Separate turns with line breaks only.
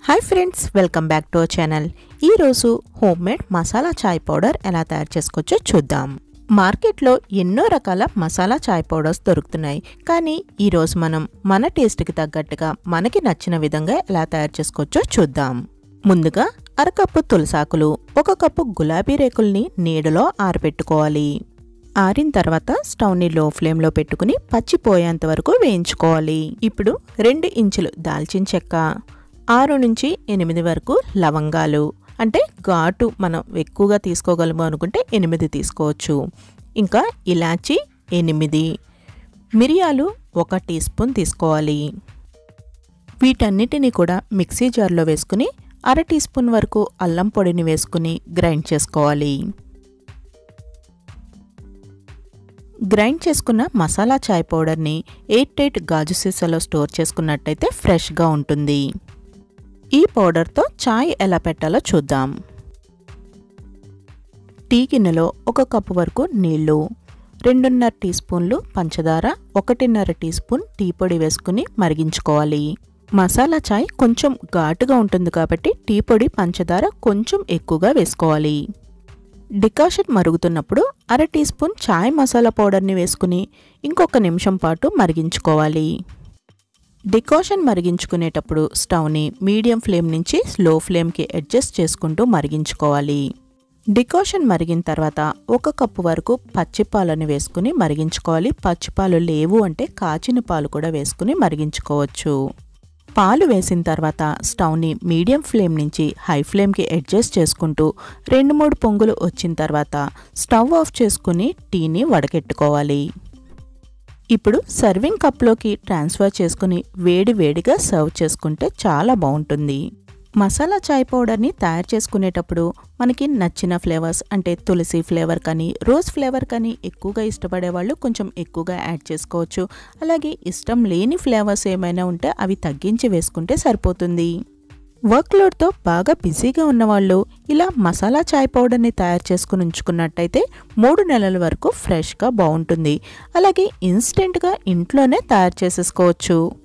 hi friends welcome back to our channel ఈరోజు home made masala chai powder ఎలా తయారు చేసుకోవచ్చో చూద్దాం మార్కెట్లో ఎన్నో రకాల మసాలా చాయ్ పౌడర్స్ దొరుకుతున్నాయి కానీ ఈరోజు మనం మన టేస్ట్కి తగ్గట్టుగా మనకి నచ్చిన విధంగా ఎలా తయారు చేసుకోవచ్చో చూద్దాం ముందుగా అరకప్పు తులసాకులు ఒక కప్పు గులాబీ రేకుల్ని నీడలో ఆరబెట్టుకోవాలి ఆరిన తర్వాత స్టవ్ని లో ఫ్లేమ్లో పెట్టుకుని పచ్చిపోయేంత వరకు వేయించుకోవాలి ఇప్పుడు రెండు ఇంచులు దాల్చిన చెక్క ఆరు నుంచి ఎనిమిది వరకు లవంగాలు అంటే ఘాటు మనం ఎక్కువగా తీసుకోగలము అనుకుంటే ఎనిమిది తీసుకోవచ్చు ఇంకా ఇలాచి ఎనిమిది మిరియాలు ఒక టీ స్పూన్ తీసుకోవాలి వీటన్నిటిని కూడా మిక్సీ జార్లో వేసుకుని అర టీ స్పూన్ వరకు అల్లం పొడిని వేసుకుని గ్రైండ్ చేసుకోవాలి గ్రైండ్ చేసుకున్న మసాలా చాయ్ పౌడర్ని ఎయిట్ టైట్ గాజు సీసాలో స్టోర్ చేసుకున్నట్టయితే ఫ్రెష్గా ఉంటుంది ఈ పౌడర్తో చాయ్ ఎలా పెట్టాలో చూద్దాం టీ గిన్నెలో ఒక కప్పు వరకు నీళ్లు రెండున్నర టీ స్పూన్లు పంచదార ఒకటిన్నర టీ స్పూన్ టీ పొడి వేసుకుని మరిగించుకోవాలి మసాలా చాయ్ కొంచెం ఘాటుగా ఉంటుంది కాబట్టి టీ పొడి పంచదార కొంచెం ఎక్కువగా వేసుకోవాలి డికాషన్ మరుగుతున్నప్పుడు అర టీ స్పూన్ చాయ్ మసాలా పౌడర్ని వేసుకుని ఇంకొక నిమిషం పాటు మరిగించుకోవాలి డికాషన్ మరిగించుకునేటప్పుడు స్టవ్ని మీడియం ఫ్లేమ్ నుంచి స్లో ఫ్లేమ్కి అడ్జస్ట్ చేసుకుంటూ మరిగించుకోవాలి డికాషన్ మరిగిన తర్వాత ఒక కప్పు వరకు పచ్చిపాలను వేసుకుని మరిగించుకోవాలి పచ్చిపాలు లేవు అంటే కాచిన పాలు కూడా వేసుకుని మరిగించుకోవచ్చు పాలు వేసిన తర్వాత స్టవ్ని మీడియం ఫ్లేమ్ నుంచి హై ఫ్లేమ్కి అడ్జస్ట్ చేసుకుంటూ రెండు మూడు పొంగులు వచ్చిన తర్వాత స్టవ్ ఆఫ్ చేసుకుని టీని వడకెట్టుకోవాలి ఇప్పుడు సర్వింగ్ కప్లోకి ట్రాన్స్ఫర్ చేసుకుని వేడి వేడిగా సర్వ్ చేసుకుంటే చాలా బాగుంటుంది మసాలా చాయ్ పౌడర్ని తయారు చేసుకునేటప్పుడు మనకి నచ్చిన ఫ్లేవర్స్ అంటే తులసి ఫ్లేవర్ కానీ రోజ్ ఫ్లేవర్ కానీ ఎక్కువగా ఇష్టపడే వాళ్ళు కొంచెం ఎక్కువగా యాడ్ చేసుకోవచ్చు అలాగే ఇష్టం లేని ఫ్లేవర్స్ ఏమైనా ఉంటే అవి తగ్గించి వేసుకుంటే సరిపోతుంది వర్క్ లోడ్తో బాగా బిజీగా ఉన్నవాళ్ళు ఇలా మసాలా చాయ్ పౌడర్ని తయారు చేసుకుని ఉంచుకున్నట్టయితే మూడు నెలల వరకు ఫ్రెష్గా బాగుంటుంది అలాగే ఇన్స్టెంట్గా ఇంట్లోనే తయారు చేసేసుకోవచ్చు